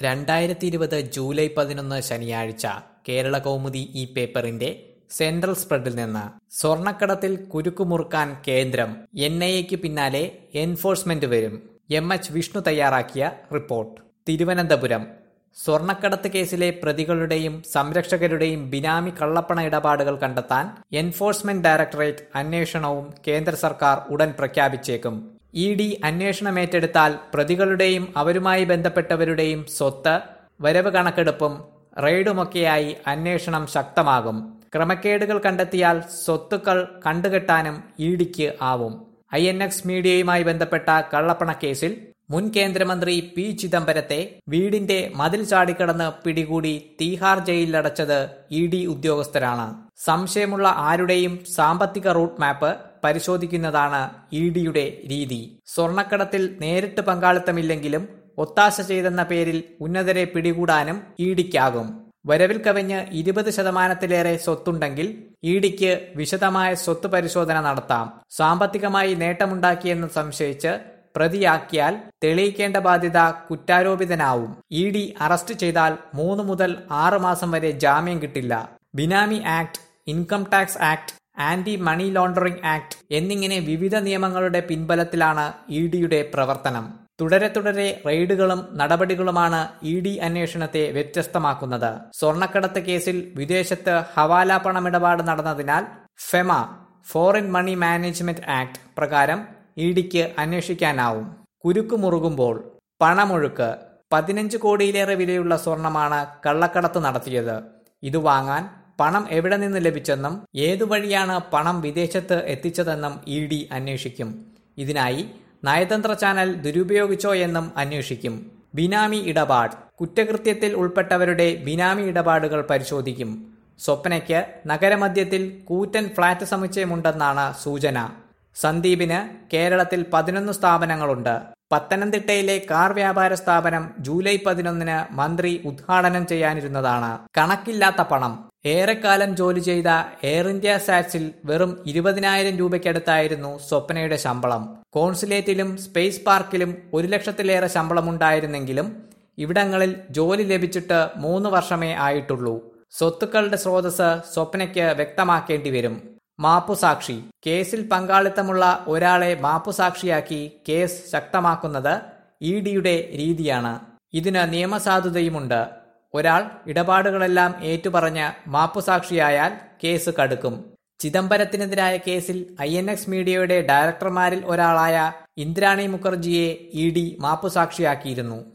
രണ്ടായിരത്തി ഇരുപത് ജൂലൈ പതിനൊന്ന് ശനിയാഴ്ച കേരള കൗമുദി ഈ പേപ്പറിന്റെ സെൻട്രൽ സ്പ്രെഡിൽ നിന്ന് സ്വർണക്കടത്തിൽ കുരുക്കുമുറുക്കാൻ കേന്ദ്രം എൻ ഐ എക്ക് പിന്നാലെ എൻഫോഴ്സ്മെന്റ് വരും എം എച്ച് വിഷ്ണു തയ്യാറാക്കിയ റിപ്പോർട്ട് തിരുവനന്തപുരം സ്വർണക്കടത്ത് കേസിലെ പ്രതികളുടെയും സംരക്ഷകരുടെയും ബിനാമി കള്ളപ്പണ ഇടപാടുകൾ കണ്ടെത്താൻ എൻഫോഴ്സ്മെന്റ് ഡയറക്ടറേറ്റ് അന്വേഷണവും കേന്ദ്ര സർക്കാർ ഉടൻ പ്രഖ്യാപിച്ചേക്കും ഇ ഡി അന്വേഷണം ഏറ്റെടുത്താൽ പ്രതികളുടെയും അവരുമായി ബന്ധപ്പെട്ടവരുടെയും സ്വത്ത് വരവ് കണക്കെടുപ്പും റെയ്ഡുമൊക്കെയായി അന്വേഷണം ശക്തമാകും ക്രമക്കേടുകൾ കണ്ടെത്തിയാൽ സ്വത്തുക്കൾ കണ്ടുകെട്ടാനും ഇ ഡിക്ക് ആവും ഐ എൻ എക്സ് മീഡിയയുമായി ബന്ധപ്പെട്ട കള്ളപ്പണ കേസിൽ മുൻ കേന്ദ്രമന്ത്രി പി ചിദംബരത്തെ വീടിന്റെ മതിൽ ചാടിക്കടന്ന് പിടികൂടി തീഹാർ ജയിലിലടച്ചത് ഇ ഡി ഉദ്യോഗസ്ഥരാണ് സംശയമുള്ള ആരുടെയും സാമ്പത്തിക റൂട്ട് മാപ്പ് പരിശോധിക്കുന്നതാണ് ഇ ഡിയുടെ രീതി സ്വർണക്കടത്തിൽ നേരിട്ട് പങ്കാളിത്തമില്ലെങ്കിലും ഒത്താശ ചെയ്തെന്ന പേരിൽ ഉന്നതരെ പിടികൂടാനും ഇ ഡിക്കാകും വരവിൽ കവിഞ്ഞ് ഇരുപത് ശതമാനത്തിലേറെ സ്വത്തുണ്ടെങ്കിൽ ഇ ഡിക്ക് വിശദമായ സ്വത്ത് പരിശോധന നടത്താം സാമ്പത്തികമായി നേട്ടമുണ്ടാക്കിയെന്ന് സംശയിച്ച് പ്രതിയാക്കിയാൽ തെളിയിക്കേണ്ട ബാധ്യത കുറ്റാരോപിതനാവും ഇ ഡി അറസ്റ്റ് ചെയ്താൽ മൂന്ന് മുതൽ ആറ് മാസം വരെ ജാമ്യം കിട്ടില്ല benami act income tax act anti money laundering act എന്നിങ്ങനെ വിവിധ നിയമങ്ങളുടെ പിൻബലത്തിലാണ് ഇ ഡിയുടെ പ്രവർത്തനം തുടരെ തുടരെ റെയ്ഡുകളും നടപടികളുമാണ് ഇ ഡി അന്വേഷണത്തെ വ്യത്യസ്തമാക്കുന്നത് സ്വർണക്കടത്ത് കേസിൽ വിദേശത്ത് ഹവാല പണമിടപാട് നടന്നതിനാൽ FEMA foreign money management act പ്രകാരം ഇ ഡിക്ക് അന്വേഷിക്കാനാവും കുരുക്കു മുറുകുമ്പോൾ പണമൊഴുക്ക് പതിനഞ്ച് കോടിയിലേറെ വിലയുള്ള സ്വർണമാണ് കള്ളക്കടത്ത് നടത്തിയത് ഇത് വാങ്ങാൻ പണം എവിടെ നിന്ന് ലഭിച്ചെന്നും ഏതു വഴിയാണ് പണം വിദേശത്ത് എത്തിച്ചതെന്നും ഇ ഡി അന്വേഷിക്കും ഇതിനായി നയതന്ത്ര ചാനൽ ദുരുപയോഗിച്ചോ എന്നും അന്വേഷിക്കും ബിനാമി ഇടപാട് കുറ്റകൃത്യത്തിൽ ഉൾപ്പെട്ടവരുടെ ബിനാമി ഇടപാടുകൾ പരിശോധിക്കും സ്വപ്നയ്ക്ക് നഗരമധ്യത്തിൽ കൂറ്റൻ ഫ്ളാറ്റ് സമുച്ചയമുണ്ടെന്നാണ് സൂചന സന്ദീപിന് കേരളത്തിൽ പതിനൊന്ന് സ്ഥാപനങ്ങളുണ്ട് പത്തനംതിട്ടയിലെ കാർ വ്യാപാര സ്ഥാപനം ജൂലൈ പതിനൊന്നിന് മന്ത്രി ഉദ്ഘാടനം ചെയ്യാനിരുന്നതാണ് കണക്കില്ലാത്ത പണം ഏറെക്കാലം ജോലി ചെയ്ത എയർ ഇന്ത്യ സാറ്റ്സിൽ വെറും ഇരുപതിനായിരം രൂപയ്ക്കടുത്തായിരുന്നു സ്വപ്നയുടെ ശമ്പളം കോൺസുലേറ്റിലും സ്പേസ് പാർക്കിലും ഒരു ലക്ഷത്തിലേറെ ശമ്പളമുണ്ടായിരുന്നെങ്കിലും ഇവിടങ്ങളിൽ ജോലി ലഭിച്ചിട്ട് മൂന്ന് വർഷമേ ആയിട്ടുള്ളൂ സ്വത്തുക്കളുടെ സ്രോതസ് സ്വപ്നയ്ക്ക് വ്യക്തമാക്കേണ്ടി വരും മാപ്പുസാക്ഷി കേസിൽ പങ്കാളിത്തമുള്ള ഒരാളെ മാപ്പുസാക്ഷിയാക്കി കേസ് ശക്തമാക്കുന്നത് ഇ ഡിയുടെ രീതിയാണ് ഇതിന് നിയമസാധുതയുമുണ്ട് ഒരാൾ ഇടപാടുകളെല്ലാം ഏറ്റുപറഞ്ഞ് മാപ്പുസാക്ഷിയായാൽ കേസ് കടുക്കും ചിദംബരത്തിനെതിരായ കേസിൽ ഐ എൻ എക്സ് മീഡിയയുടെ ഡയറക്ടർമാരിൽ ഒരാളായ ഇന്ദ്രാണി മുഖർജിയെ ഇ ഡി മാപ്പുസാക്ഷിയാക്കിയിരുന്നു